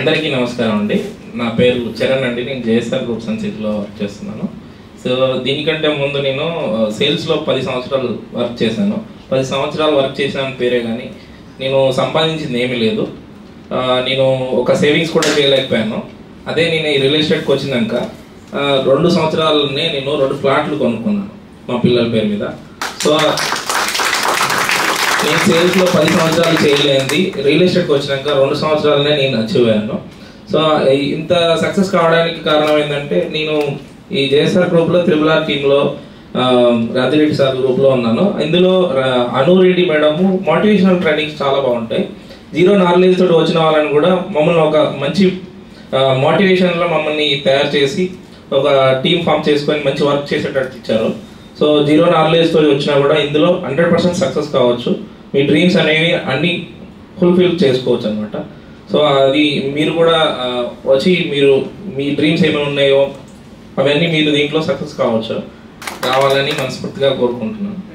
అందరికీ నమస్కారం అండి నా పేరు చరణ్ అండి నేను జేఎస్ఆర్ గ్రూప్స్ అండ్ సిటీలో వర్క్ చేస్తున్నాను సో దీనికంటే ముందు నేను సేల్స్లో పది సంవత్సరాలు వర్క్ చేశాను పది సంవత్సరాలు వర్క్ చేసిన పేరే కానీ నేను సంపాదించింది ఏమీ లేదు ఆ, నేను ఒక సేవింగ్స్ కూడా చేయలేకపోయాను అదే నేను ఈ రియల్ ఎస్టేట్కి వచ్చినాక ఆ, రెండు సంవత్సరాలనే నేను రెండు ఫ్లాట్లు కొనుక్కున్నాను మా పిల్లల పేరు మీద సో నేను సేల్స్ లో పది సంవత్సరాలు చేయలేంది రియల్ ఎస్టేట్కి వచ్చినాక రెండు సంవత్సరాలనే నేను అచీవ్ అయ్యాను సో ఈ- ఇంత సక్సెస్ కావడానికి కారణం ఏంటంటే నేను ఈ జేఎస్ఆర్ గ్రూప్ లో త్రిబుల్ ఆర్ టీమ్ లో ఆ, రాజిరెడ్డి సార్ గ్రూప్ లో ఉన్నాను ఇందులో రా- Anu Reddy madam motivational trainings చాలా బాగుంటాయి జీరో నాలెడ్జ్ తోటి వచ్చిన వాళ్ళని కూడా మమ్మల్ని ఒక మంచి మోటివేషన్ లో మమ్మల్ని తయారు చేసి ఒక టీం ఫామ్ చేసుకొని మంచి వర్క్ చేసేటట్టు ఇచ్చారు సో జీరో నాలెడ్జ్ తో వచ్చినా కూడా ఇందులో హండ్రెడ్ పర్సెంట్ సక్సెస్ కావచ్చు మీ డ్రీమ్స్ అనేవి అన్ని ఫుల్ఫిల్ చేసుకోవచ్చు అనమాట సో అది మీరు కూడా ఆ, వచ్చి మీరు మీ డ్రీమ్స్ ఏమైనా ఉన్నాయో అవన్నీ మీరు దీంట్లో సక్సెస్ కావచ్చు కావాలని మనస్ఫూర్తిగా కోరుకుంటున్నాను